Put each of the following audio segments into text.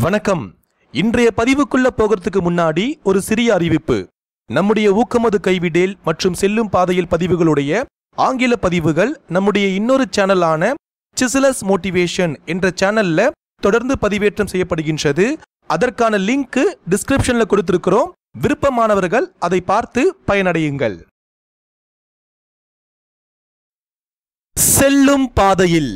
வணக்கம் இன்றைய பதிவுக்குள்ள போகிறதுக்கு முன்னாடி ஒரு சிறிய அறிவிப்பு நம்முடைய ஊக்கமது கைவிடேல் மற்றும் செல்லும் பாதையில் பதிவுகளுடைய ஆங்கில பதிவுகள் நம்முடைய இன்னொரு சேனலான சிசிலஸ் மோட்டிவேஷன் என்ற சேனல்ல தொடர்ந்து பதிவேற்றம் செய்யப்படுகின்றது அதற்கான லிங்க் டிஸ்கிரிப்ஷன்ல கொடுத்திருக்கிறோம் விருப்பமானவர்கள் அதை பார்த்து பயனடையுங்கள் செல்லும் பாதையில்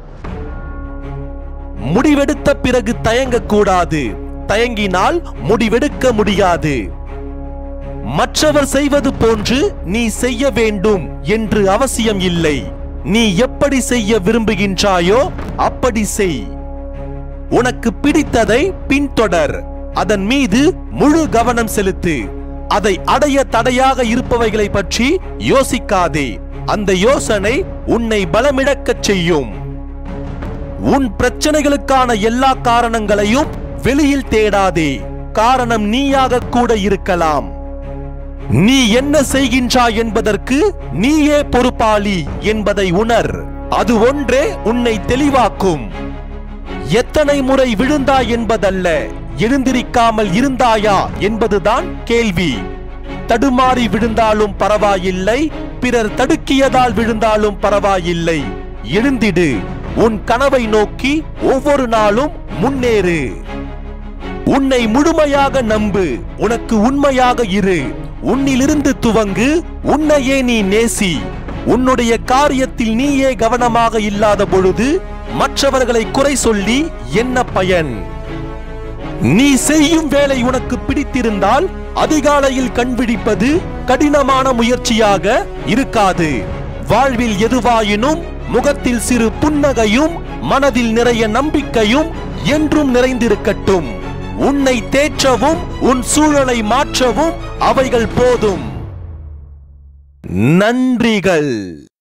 முடிவெடுத்த பிறகு தயங்கக்கூடாது தயங்கினால் முடிவெடுக்க முடியாது மற்றவர் செய்வது போன்று நீ செய்ய வேண்டும் என்று அவசியம் இல்லை நீ எப்படி செய்ய விரும்புகின்றாயோ அப்படி செய் உனக்கு பிடித்ததை பின்தொடர் அதன் மீது முழு கவனம் செலுத்து அதை அடைய தடையாக இருப்பவைகளை பற்றி யோசிக்காதே அந்த யோசனை உன்னை பலமிழக்கச் செய்யும் உன் பிரச்சனைகளுக்கான எல்லா காரணங்களையும் வெளியில் தேடாதே காரணம் நீயாக கூட இருக்கலாம் நீ என்ன செய்கின்றாய் என்பதற்கு நீயே பொறுப்பாளி என்பதை உணர் அது ஒன்றே உன்னை தெளிவாக்கும் எத்தனை முறை விழுந்தாய் என்பதல்ல எழுந்திருக்காமல் இருந்தாயா என்பதுதான் கேள்வி தடுமாறி விழுந்தாலும் பரவாயில்லை பிறர் தடுக்கியதால் விழுந்தாலும் பரவாயில்லை எழுந்திடு உன் கனவை நோக்கி ஒவ்வொரு நாளும் முன்னேறு உன்னை முழுமையாக நம்பு உனக்கு உண்மையாக இரு உன்னிலிருந்து துவங்கு உன்னையே நீ நேசி உன்னுடைய காரியத்தில் நீயே கவனமாக இல்லாத பொழுது மற்றவர்களை குறை சொல்லி என்ன பயன் நீ செய்யும் வேலை உனக்கு பிடித்திருந்தால் அதிகாலையில் கண்பிடிப்பது கடினமான முயற்சியாக இருக்காது வாழ்வில் எதுவாயினும் முகத்தில் சிறு புன்னகையும் மனதில் நிறைய நம்பிக்கையும் என்றும் நிறைந்திருக்கட்டும் உன்னை தேற்றவும் உன் சூழலை மாற்றவும் அவைகள் போதும் நன்றிகள்